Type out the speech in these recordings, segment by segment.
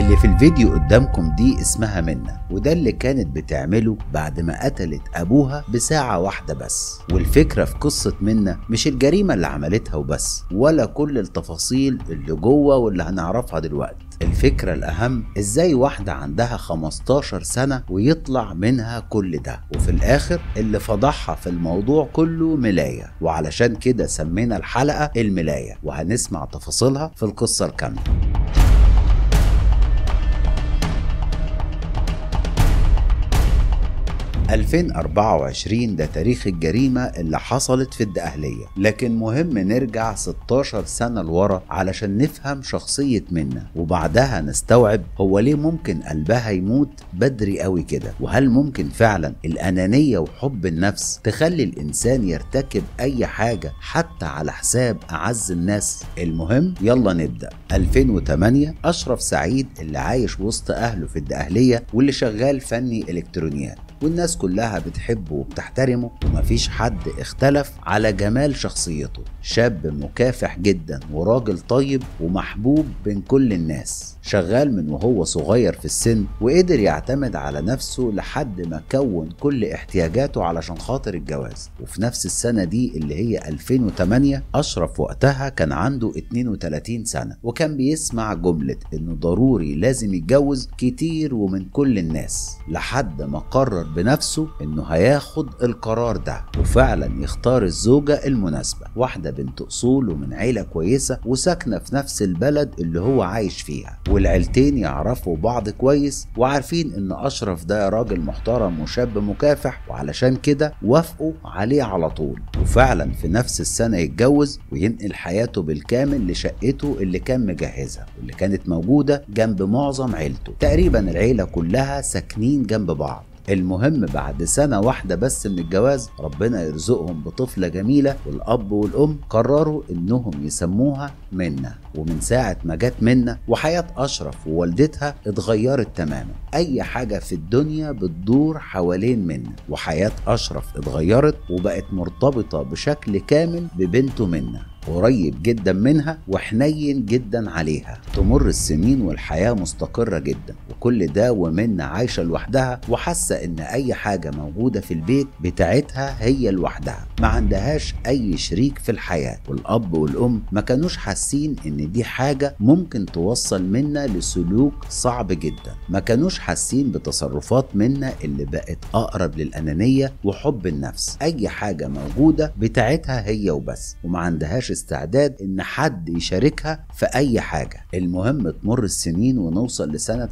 اللي في الفيديو قدامكم دي اسمها منة وده اللي كانت بتعمله بعد ما قتلت أبوها بساعة واحدة بس والفكرة في قصة منة مش الجريمة اللي عملتها وبس ولا كل التفاصيل اللي جوه واللي هنعرفها دلوقتي الفكرة الأهم إزاي واحدة عندها 15 سنة ويطلع منها كل ده وفي الآخر اللي فضحها في الموضوع كله ملاية وعلشان كده سمينا الحلقة الملاية وهنسمع تفاصيلها في القصة الكاملة 2024 ده تاريخ الجريمة اللي حصلت في الدقهلية لكن مهم نرجع 16 سنة لورا علشان نفهم شخصية منا وبعدها نستوعب هو ليه ممكن قلبها يموت بدري قوي كده وهل ممكن فعلا الأنانية وحب النفس تخلي الإنسان يرتكب أي حاجة حتى على حساب أعز الناس المهم يلا نبدأ 2008 أشرف سعيد اللي عايش وسط أهله في الدقهلية واللي شغال فني إلكترونيات والناس كلها بتحبه وبتحترمه ومفيش حد اختلف على جمال شخصيته شاب مكافح جدا وراجل طيب ومحبوب بين كل الناس شغال من وهو صغير في السن وقدر يعتمد على نفسه لحد ما كون كل احتياجاته علشان خاطر الجواز وفي نفس السنة دي اللي هي 2008 أشرف وقتها كان عنده 32 سنة وكان بيسمع جملة إنه ضروري لازم يتجوز كتير ومن كل الناس لحد ما قرر بنفسه إنه هياخد القرار ده وفعلا يختار الزوجة المناسبة واحدة بنت أصول ومن عيلة كويسة وساكنة في نفس البلد اللي هو عايش فيها والعيلتين يعرفوا بعض كويس وعارفين ان اشرف ده راجل محترم وشاب مكافح وعلشان كده وافقوا عليه على طول وفعلا في نفس السنه يتجوز وينقل حياته بالكامل لشقته اللي كان مجهزها واللي كانت موجوده جنب معظم عيلته تقريبا العيله كلها ساكنين جنب بعض المهم بعد سنة واحدة بس من الجواز ربنا يرزقهم بطفلة جميلة والأب والأم قرروا إنهم يسموها منة ومن ساعة ما جت منة وحياة أشرف ووالدتها اتغيرت تماما أي حاجة في الدنيا بتدور حوالين منة وحياة أشرف اتغيرت وبقت مرتبطة بشكل كامل ببنته منة قريب جدا منها وحنين جدا عليها تمر السنين والحياة مستقرة جدا وكل ده ومنة عايشة لوحدها وحاسة ان اي حاجة موجودة في البيت بتاعتها هي لوحدها ما عندهاش اي شريك في الحياة والاب والام ما كانوش حاسين ان دي حاجة ممكن توصل منا لسلوك صعب جدا ما كانوش حاسين بتصرفات منا اللي بقت اقرب للانانية وحب النفس اي حاجة موجودة بتاعتها هي وبس وما عندهاش استعداد ان حد يشاركها في اي حاجه المهم تمر السنين ونوصل لسنه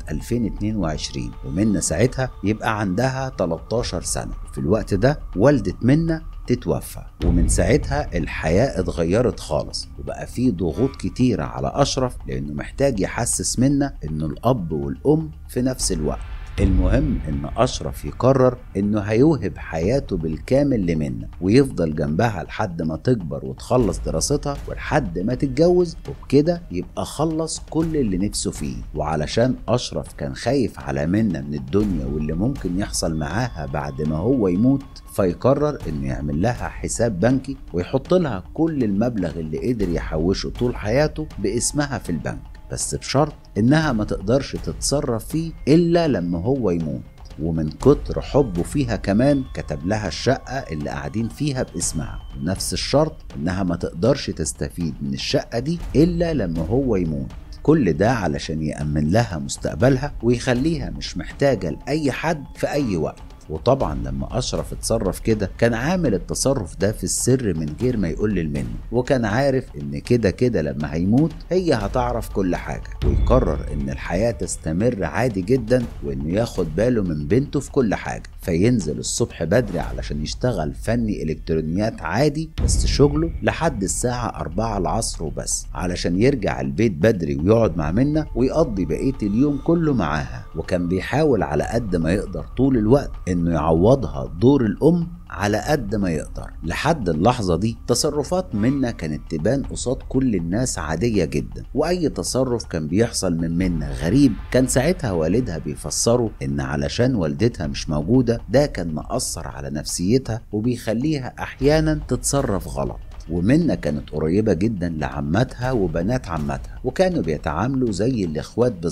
2022 ومنة ساعتها يبقى عندها 13 سنه في الوقت ده والده منة تتوفى ومن ساعتها الحياة اتغيرت خالص وبقى في ضغوط كتيرة على أشرف لأنه محتاج يحسس منا إنه الأب والأم في نفس الوقت المهم ان اشرف يقرر انه هيوهب حياته بالكامل لمنى ويفضل جنبها لحد ما تكبر وتخلص دراستها ولحد ما تتجوز وبكده يبقى خلص كل اللي نفسه فيه وعلشان اشرف كان خايف على منى من الدنيا واللي ممكن يحصل معاها بعد ما هو يموت فيقرر انه يعمل لها حساب بنكي ويحط لها كل المبلغ اللي قدر يحوشه طول حياته باسمها في البنك بس بشرط انها ما تقدرش تتصرف فيه الا لما هو يموت ومن كتر حبه فيها كمان كتب لها الشقة اللي قاعدين فيها باسمها ونفس الشرط انها ما تقدرش تستفيد من الشقة دي الا لما هو يموت كل ده علشان يأمن لها مستقبلها ويخليها مش محتاجة لأي حد في أي وقت وطبعا لما اشرف اتصرف كده كان عامل التصرف ده في السر من غير ما يقول للمني وكان عارف ان كده كده لما هيموت هي هتعرف كل حاجه ويقرر ان الحياه تستمر عادي جدا وانه ياخد باله من بنته في كل حاجه فينزل الصبح بدري علشان يشتغل فني الكترونيات عادي بس شغله لحد الساعه 4 العصر وبس علشان يرجع البيت بدري ويقعد مع منة ويقضي بقيه اليوم كله معاها وكان بيحاول على قد ما يقدر طول الوقت انه يعوضها دور الام على قد ما يقدر لحد اللحظة دي تصرفات منا كانت تبان قصاد كل الناس عادية جدا وأي تصرف كان بيحصل من منا غريب كان ساعتها والدها بيفسره إن علشان والدتها مش موجودة ده كان مأثر على نفسيتها وبيخليها أحيانا تتصرف غلط ومنة كانت قريبة جدا لعمتها وبنات عمتها وكانوا بيتعاملوا زي الاخوات بالظبط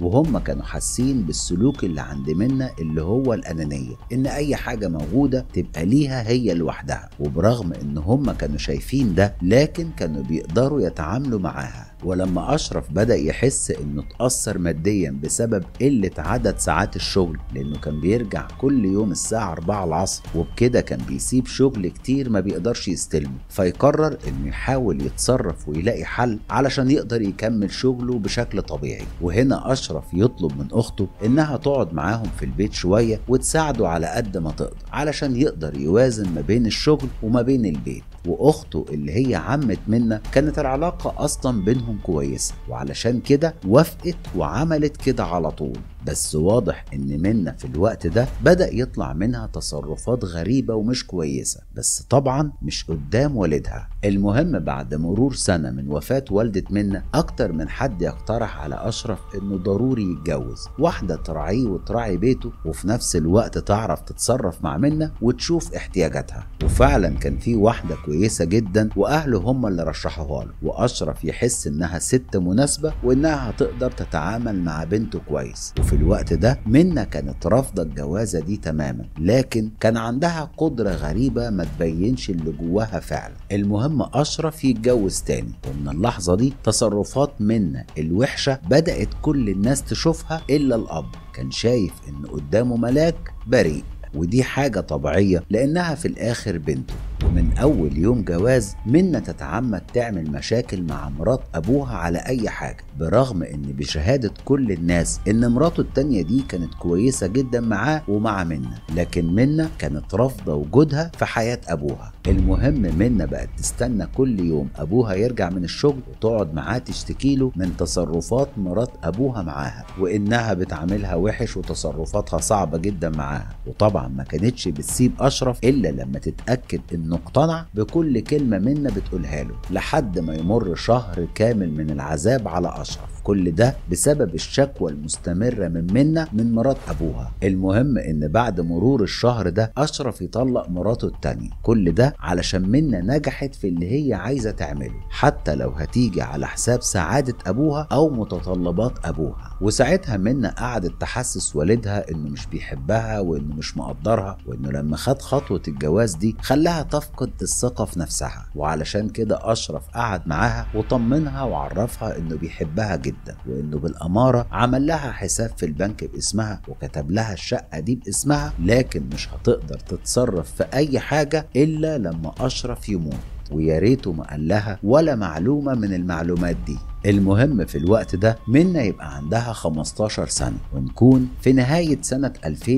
وهم كانوا حاسين بالسلوك اللي عند منا اللي هو الأنانية إن أي حاجة موجودة تبقى ليها هي لوحدها وبرغم إن هم كانوا شايفين ده لكن كانوا بيقدروا يتعاملوا معاها ولما أشرف بدأ يحس إنه اتأثر ماديا بسبب قلة عدد ساعات الشغل لأنه كان بيرجع كل يوم الساعة 4 العصر وبكده كان بيسيب شغل كتير ما بيقدرش يستلمه فيقرر إنه يحاول يتصرف ويلاقي حل علشان يقدر يكمل شغله بشكل طبيعي وهنا أشرف يطلب من أخته إنها تقعد معاهم في البيت شوية وتساعده على قد ما تقدر علشان يقدر يوازن ما بين الشغل وما بين البيت واخته اللي هي عمت منا كانت العلاقه اصلا بينهم كويسه وعلشان كده وافقت وعملت كده على طول بس واضح ان منا في الوقت ده بدا يطلع منها تصرفات غريبه ومش كويسه بس طبعا مش قدام والدها المهم بعد مرور سنه من وفاه والده منا اكتر من حد يقترح على اشرف انه ضروري يتجوز واحده تراعيه وتراعي بيته وفي نفس الوقت تعرف تتصرف مع منا وتشوف احتياجاتها وفعلا كان في واحده كويسه جدا واهله هم اللي رشحوها له واشرف يحس انها ست مناسبه وانها هتقدر تتعامل مع بنته كويس وفي الوقت ده منا كانت رافضه الجوازه دي تماما لكن كان عندها قدره غريبه ما تبينش اللي جواها فعلا المهم اشرف يتجوز تاني ومن اللحظه دي تصرفات منا الوحشه بدات كل الناس تشوفها الا الاب كان شايف ان قدامه ملاك بريء ودي حاجة طبيعية لأنها في الآخر بنته ومن أول يوم جواز منا تتعمد تعمل مشاكل مع مرات أبوها على أي حاجة برغم إن بشهادة كل الناس إن مراته التانية دي كانت كويسة جدا معاه ومع منا لكن منا كانت رافضة وجودها في حياة أبوها المهم منا بقت تستنى كل يوم أبوها يرجع من الشغل وتقعد معاه تشتكي له من تصرفات مرات أبوها معاها وإنها بتعاملها وحش وتصرفاتها صعبة جدا معاها وطبعا ما كانتش بتسيب أشرف إلا لما تتأكد إنه اقتنع بكل كلمة منا بتقولها له لحد ما يمر شهر كامل من العذاب على أشرف كل ده بسبب الشكوى المستمرة من منا من مرات أبوها المهم إن بعد مرور الشهر ده أشرف يطلق مراته التانية كل ده علشان منا نجحت في اللي هي عايزة تعمله حتى لو هتيجي على حساب سعادة أبوها أو متطلبات أبوها وساعتها منا قعدت تحسس والدها إنه مش بيحبها وإنه مش مقدرها وإنه لما خد خطوة الجواز دي خلاها تفقد الثقة في نفسها وعلشان كده أشرف قعد معاها وطمنها وعرفها إنه بيحبها جدا جدا وانه بالاماره عمل لها حساب في البنك باسمها وكتب لها الشقه دي باسمها لكن مش هتقدر تتصرف في اي حاجه الا لما اشرف يموت ويا ريته ما قال لها ولا معلومه من المعلومات دي المهم في الوقت ده منا يبقى عندها 15 سنة ونكون في نهاية سنة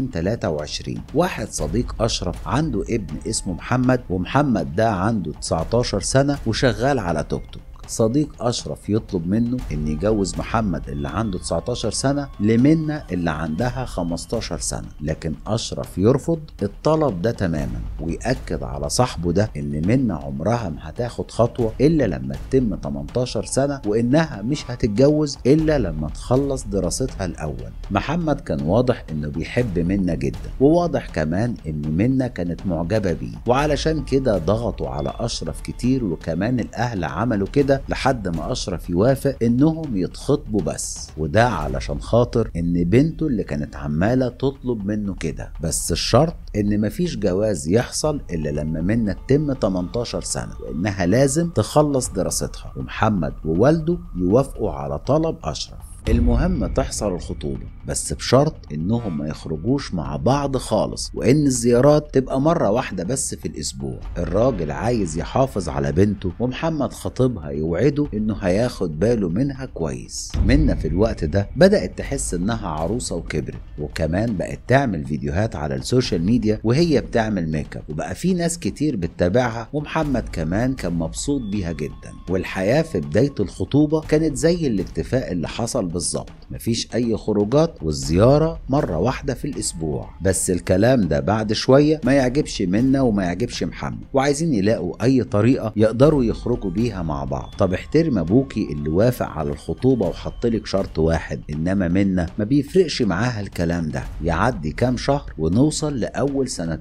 2023 واحد صديق أشرف عنده ابن اسمه محمد ومحمد ده عنده 19 سنة وشغال على توك توك صديق أشرف يطلب منه إن يجوز محمد اللي عنده 19 سنة لمنة اللي عندها 15 سنة لكن أشرف يرفض الطلب ده تماما ويأكد على صاحبه ده إن منة عمرها ما هتاخد خطوة إلا لما تتم 18 سنة وإنها مش هتتجوز إلا لما تخلص دراستها الأول محمد كان واضح إنه بيحب منة جدا وواضح كمان إن منة كانت معجبة بيه وعلشان كده ضغطوا على أشرف كتير وكمان الأهل عملوا كده لحد ما اشرف يوافق انهم يتخطبوا بس وده علشان خاطر ان بنته اللي كانت عماله تطلب منه كده بس الشرط ان مفيش جواز يحصل الا لما منا تتم 18 سنه وانها لازم تخلص دراستها ومحمد ووالده يوافقوا على طلب اشرف المهم تحصل الخطوبة بس بشرط انهم ما يخرجوش مع بعض خالص وان الزيارات تبقى مرة واحدة بس في الاسبوع الراجل عايز يحافظ على بنته ومحمد خطيبها يوعده انه هياخد باله منها كويس منا في الوقت ده بدأت تحس انها عروسة وكبرت وكمان بقت تعمل فيديوهات على السوشيال ميديا وهي بتعمل ميك اب وبقى في ناس كتير بتتابعها ومحمد كمان كان مبسوط بيها جدا والحياة في بداية الخطوبة كانت زي الاتفاق اللي حصل بالظبط مفيش اي خروجات والزيارة مرة واحدة في الأسبوع بس الكلام ده بعد شوية ما يعجبش منا وما يعجبش محمد وعايزين يلاقوا أي طريقة يقدروا يخرجوا بيها مع بعض طب احترم أبوكي اللي وافق على الخطوبة وحطلك شرط واحد إنما منا ما بيفرقش معاها الكلام ده يعدي كام شهر ونوصل لأول سنة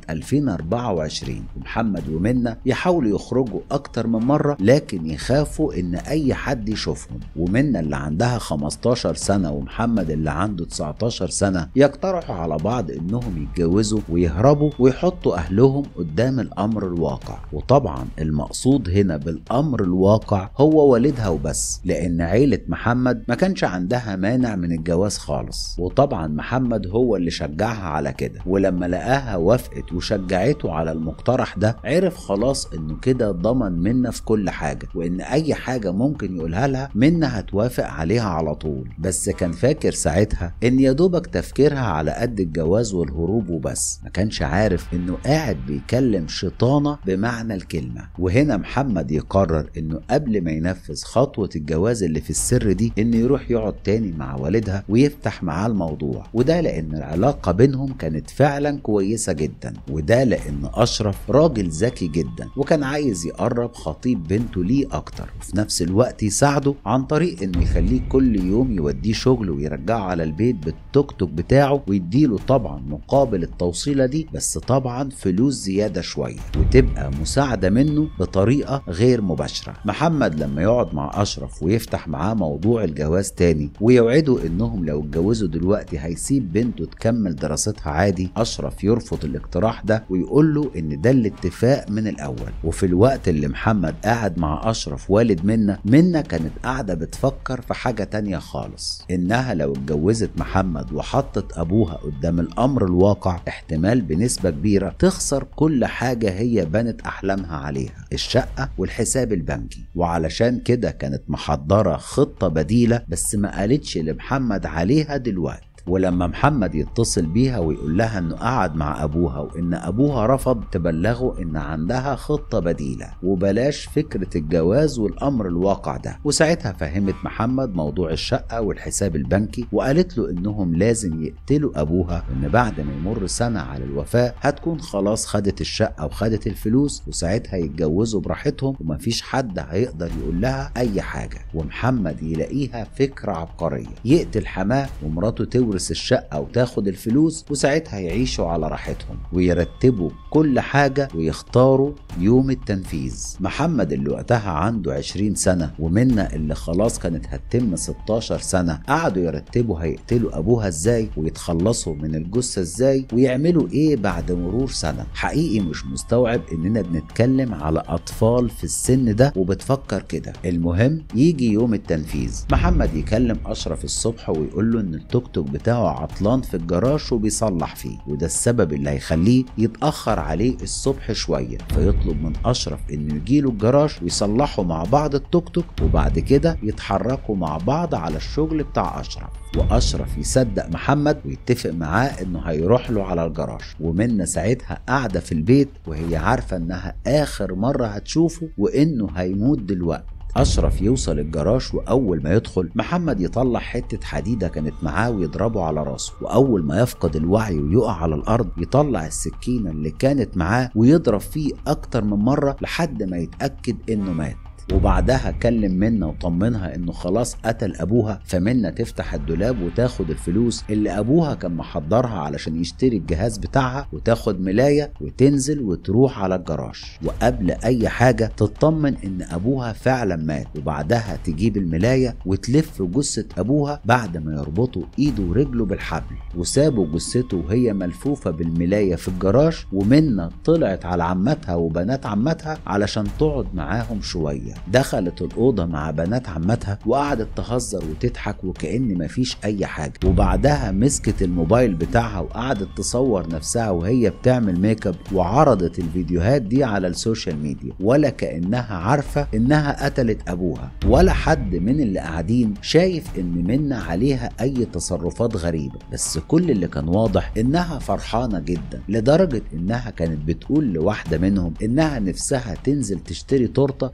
2024 ومحمد ومنا يحاولوا يخرجوا أكتر من مرة لكن يخافوا إن أي حد يشوفهم ومنا اللي عندها 15 سنة ومحمد اللي عنده 19 سنة يقترحوا على بعض إنهم يتجوزوا ويهربوا ويحطوا أهلهم قدام الأمر الواقع وطبعا المقصود هنا بالأمر الواقع هو والدها وبس لأن عيلة محمد ما كانش عندها مانع من الجواز خالص وطبعا محمد هو اللي شجعها على كده ولما لقاها وافقت وشجعته على المقترح ده عرف خلاص انه كده ضمن منا في كل حاجة وان اي حاجة ممكن يقولها لها منا هتوافق عليها على طول بس كان فاكر ساعتها ان يا دوبك تفكيرها على قد الجواز والهروب وبس ما كانش عارف انه قاعد بيكلم شيطانة بمعنى الكلمة وهنا محمد يقرر انه قبل ما ينفذ خطوة الجواز اللي في السر دي انه يروح يقعد تاني مع والدها ويفتح معاه الموضوع وده لان العلاقة بينهم كانت فعلا كويسة جدا وده لان اشرف راجل ذكي جدا وكان عايز يقرب خطيب بنته ليه اكتر وفي نفس الوقت يساعده عن طريق انه يخليه كل يوم يوديه شغل ويرجعه على البيت بالتوك توك بتاعه ويديله طبعا مقابل التوصيلة دي بس طبعا فلوس زيادة شوية وتبقى مساعدة منه بطريقة غير مباشرة محمد لما يقعد مع أشرف ويفتح معاه موضوع الجواز تاني ويوعده إنهم لو اتجوزوا دلوقتي هيسيب بنته تكمل دراستها عادي أشرف يرفض الاقتراح ده ويقول له إن ده الاتفاق من الأول وفي الوقت اللي محمد قاعد مع أشرف والد منا منا كانت قاعدة بتفكر في حاجة تانية خالص إنها لو اتجوزت محمد وحطت أبوها قدام الأمر الواقع احتمال بنسبة كبيرة تخسر كل حاجة هي بنت أحلامها عليها الشقة والحساب البنكي وعلشان كده كانت محضرة خطة بديلة بس ما قالتش لمحمد عليها دلوقتي ولما محمد يتصل بيها ويقول لها انه قعد مع ابوها وان ابوها رفض تبلغه ان عندها خطه بديله وبلاش فكره الجواز والامر الواقع ده وساعتها فهمت محمد موضوع الشقه والحساب البنكي وقالت له انهم لازم يقتلوا ابوها وان بعد ما يمر سنه على الوفاه هتكون خلاص خدت الشقه وخدت الفلوس وساعتها يتجوزوا براحتهم ومفيش حد هيقدر يقول لها اي حاجه ومحمد يلاقيها فكره عبقريه يقتل حماه ومراته تورث تورث الشقة وتاخد الفلوس وساعتها يعيشوا على راحتهم ويرتبوا كل حاجة ويختاروا يوم التنفيذ محمد اللي وقتها عنده 20 سنة ومنة اللي خلاص كانت هتتم 16 سنة قعدوا يرتبوا هيقتلوا أبوها ازاي ويتخلصوا من الجثة ازاي ويعملوا ايه بعد مرور سنة حقيقي مش مستوعب اننا بنتكلم على أطفال في السن ده وبتفكر كده المهم يجي يوم التنفيذ محمد يكلم أشرف الصبح ويقول له ان التوك توك بتاعه عطلان في الجراج وبيصلح فيه وده السبب اللي هيخليه يتأخر عليه الصبح شوية فيطلب من أشرف إنه يجيله الجراج ويصلحوا مع بعض التوك توك وبعد كده يتحركوا مع بعض على الشغل بتاع أشرف واشرف يصدق محمد ويتفق معاه انه هيروح له على الجراج ومنة ساعتها قاعده في البيت وهي عارفه انها اخر مره هتشوفه وانه هيموت دلوقتي أشرف يوصل الجراج وأول ما يدخل محمد يطلع حتة حديدة كانت معاه ويضربه على راسه وأول ما يفقد الوعي ويقع على الأرض يطلع السكينة اللي كانت معاه ويضرب فيه أكتر من مرة لحد ما يتأكد إنه مات وبعدها كلم منة وطمنها انه خلاص قتل ابوها فمنة تفتح الدولاب وتاخد الفلوس اللي ابوها كان محضرها علشان يشتري الجهاز بتاعها وتاخد ملاية وتنزل وتروح على الجراج وقبل اي حاجة تطمن ان ابوها فعلا مات وبعدها تجيب الملاية وتلف جثة ابوها بعد ما يربطوا ايده ورجله بالحبل وسابوا جثته وهي ملفوفة بالملاية في الجراج ومنة طلعت على عمتها وبنات عمتها علشان تقعد معاهم شوية دخلت الأوضة مع بنات عمتها وقعدت تهزر وتضحك وكأن مفيش أي حاجة وبعدها مسكت الموبايل بتاعها وقعدت تصور نفسها وهي بتعمل ميك اب وعرضت الفيديوهات دي على السوشيال ميديا ولا كأنها عارفة إنها قتلت أبوها ولا حد من اللي قاعدين شايف إن منا عليها أي تصرفات غريبة بس كل اللي كان واضح إنها فرحانة جدا لدرجة إنها كانت بتقول لواحدة منهم إنها نفسها تنزل تشتري تورتة علشان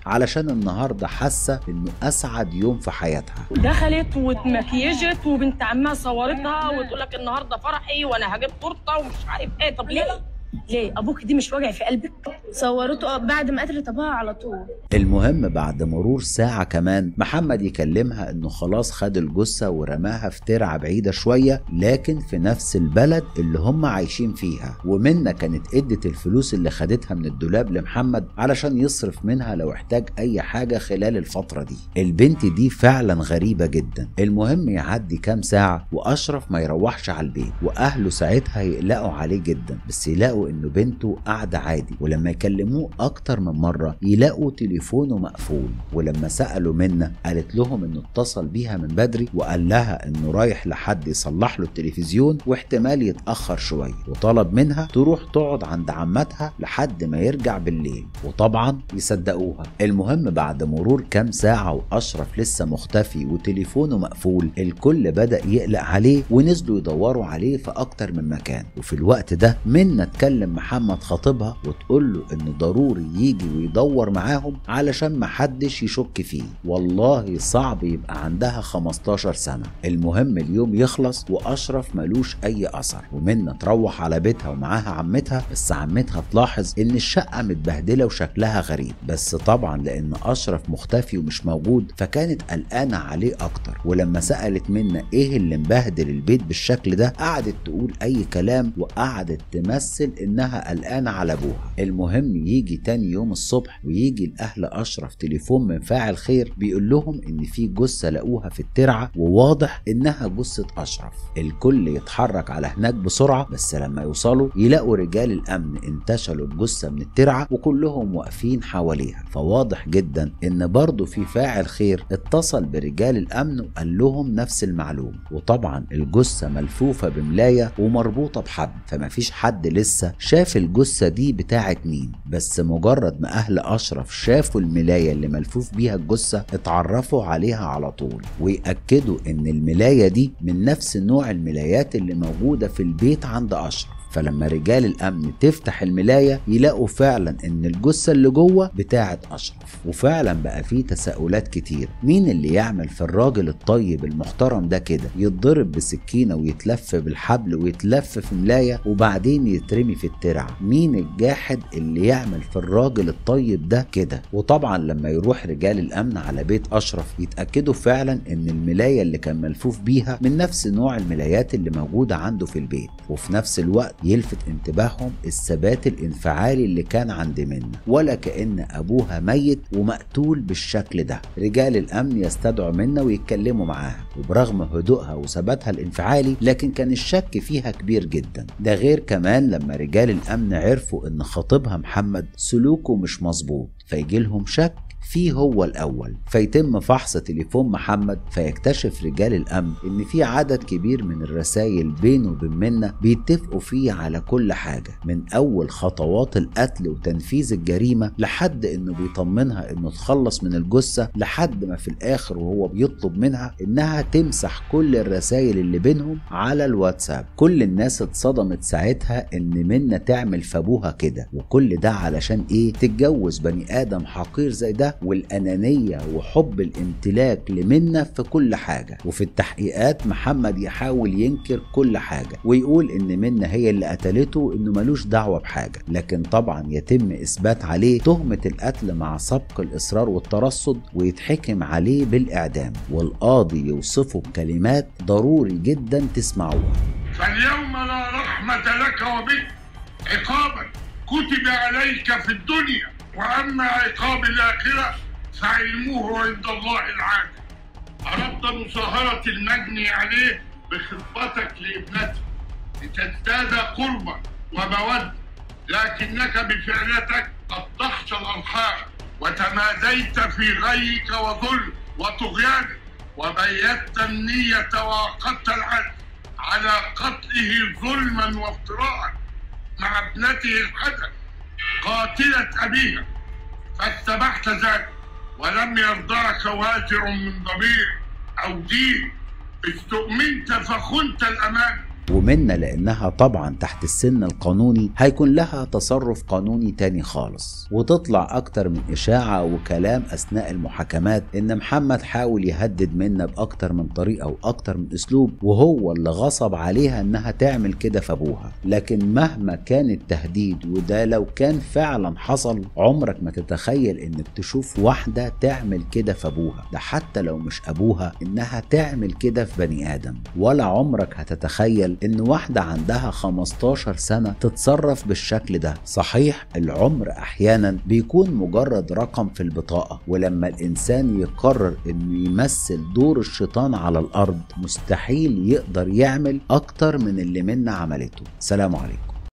النهارده حاسه انه اسعد يوم في حياتها دخلت واتمكيجت وبنت عمها صورتها وتقول لك النهارده فرحي وانا هجيب تورته ومش عارف ايه طب ليه؟ ليه ابوك دي مش واجع في قلبك؟ صورته بعد ما قتلت ابوها على طول المهم بعد مرور ساعة كمان محمد يكلمها انه خلاص خد الجثة ورماها في ترعة بعيدة شوية لكن في نفس البلد اللي هم عايشين فيها ومنة كانت ادت الفلوس اللي خدتها من الدولاب لمحمد علشان يصرف منها لو احتاج اي حاجة خلال الفترة دي البنت دي فعلا غريبة جدا المهم يعدي كام ساعة واشرف ما يروحش على البيت واهله ساعتها يقلقوا عليه جدا بس يلاقوا انه بنته قاعدة عادي ولما يكلموه اكتر من مرة يلاقوا تليفونه مقفول ولما سألوا منة قالت لهم انه اتصل بيها من بدري وقال لها انه رايح لحد يصلح له التلفزيون واحتمال يتأخر شوية وطلب منها تروح تقعد عند عمتها لحد ما يرجع بالليل وطبعا يصدقوها المهم بعد مرور كام ساعة وأشرف لسه مختفي وتليفونه مقفول الكل بدأ يقلق عليه ونزلوا يدوروا عليه في أكتر من مكان وفي الوقت ده منة تكلم محمد خطيبها وتقول له إنه ضروري يجي ويدور معاهم علشان محدش يشك فيه والله صعب يبقى عندها 15 سنة المهم اليوم يخلص وأشرف ملوش أي أثر ومنة تروح على بيتها ومعاها عمتها بس عمتها تلاحظ إن الشقة متبهدلة وشكلها غريب بس طبعا لأن أشرف مختفي ومش موجود فكانت قلقانة عليه أكتر ولما سألت منة إيه اللي مبهدل البيت بالشكل ده قعدت تقول أي كلام وقعدت تمثل إنها قلقانة على أبوها المهم يجي تاني يوم الصبح ويجي الأهل أشرف تليفون من فاعل خير بيقول لهم إن في جثة لقوها في الترعة وواضح إنها جثة أشرف الكل يتحرك على هناك بسرعة بس لما يوصلوا يلاقوا رجال الأمن انتشلوا الجثة من الترعة وكلهم واقفين حواليها فواضح جدا إن برضه في فاعل خير اتصل برجال الأمن وقال لهم نفس المعلومة وطبعا الجثة ملفوفة بملاية ومربوطة بحبل فما فيش حد لسه شاف الجثة دي بتاعت مين بس مجرد ما أهل أشرف شافوا الملاية اللي ملفوف بيها الجثة اتعرفوا عليها على طول ويأكدوا إن الملاية دي من نفس نوع الملايات اللي موجودة في البيت عند أشرف فلما رجال الامن تفتح الملايه يلاقوا فعلا ان الجثه اللي جوه بتاعه اشرف وفعلا بقى فيه تساؤلات كتير مين اللي يعمل في الراجل الطيب المحترم ده كده يتضرب بسكينه ويتلف بالحبل ويتلف في ملايه وبعدين يترمي في الترعه مين الجاحد اللي يعمل في الراجل الطيب ده كده وطبعا لما يروح رجال الامن على بيت اشرف يتاكدوا فعلا ان الملايه اللي كان ملفوف بيها من نفس نوع الملايات اللي موجوده عنده في البيت وفي نفس الوقت يلفت انتباههم الثبات الانفعالي اللي كان عند منة ولا كأن أبوها ميت ومقتول بالشكل ده رجال الأمن يستدعوا منة ويتكلموا معاها وبرغم هدوءها وثباتها الانفعالي لكن كان الشك فيها كبير جدا ده غير كمان لما رجال الأمن عرفوا إن خطيبها محمد سلوكه مش مظبوط فيجي لهم شك فيه هو الأول فيتم فحص تليفون محمد فيكتشف رجال الأمن إن في عدد كبير من الرسائل بينه وبين منة بيتفقوا فيه على كل حاجة من أول خطوات القتل وتنفيذ الجريمة لحد إنه بيطمنها إنه تخلص من الجثة لحد ما في الآخر وهو بيطلب منها إنها تمسح كل الرسائل اللي بينهم على الواتساب كل الناس اتصدمت ساعتها إن منة تعمل في أبوها كده وكل ده علشان إيه تتجوز بني آدم حقير زي ده والأنانية وحب الامتلاك لمنة في كل حاجة وفي التحقيقات محمد يحاول ينكر كل حاجة ويقول إن منة هي اللي قتلته وإنه ملوش دعوة بحاجة لكن طبعا يتم إثبات عليه تهمة القتل مع سبق الإصرار والترصد ويتحكم عليه بالإعدام والقاضي يوصفه بكلمات ضروري جدا تسمعوها فاليوم لا رحمة لك وبك عقابا كتب عليك في الدنيا وأما عقاب الآخرة فعلمه عند الله العالم أردت مصاهرة المجني عليه بخطبتك لابنته لتزداد قربا ومودة لكنك بفعلتك قطعت الأرحام وتماديت في غيك وظلم وطغيانك وبيت النية وعقدت العزم على قتله ظلما وافتراء مع ابنته الحسن قاتلة أبيها فاتبعت ذلك ولم يرضعك واتر من ضمير أو دين استؤمنت فخنت الأمان ومنى لانها طبعا تحت السن القانوني هيكون لها تصرف قانوني تاني خالص وتطلع اكتر من اشاعة وكلام اثناء المحاكمات ان محمد حاول يهدد منى باكتر من طريقة واكتر من اسلوب وهو اللي غصب عليها انها تعمل كده في ابوها لكن مهما كان التهديد وده لو كان فعلا حصل عمرك ما تتخيل انك تشوف واحدة تعمل كده في ابوها ده حتى لو مش ابوها انها تعمل كده في بني ادم ولا عمرك هتتخيل ان واحدة عندها 15 سنة تتصرف بالشكل ده صحيح العمر احيانا بيكون مجرد رقم في البطاقة ولما الانسان يقرر انه يمثل دور الشيطان على الارض مستحيل يقدر يعمل اكتر من اللي منا عملته سلام عليكم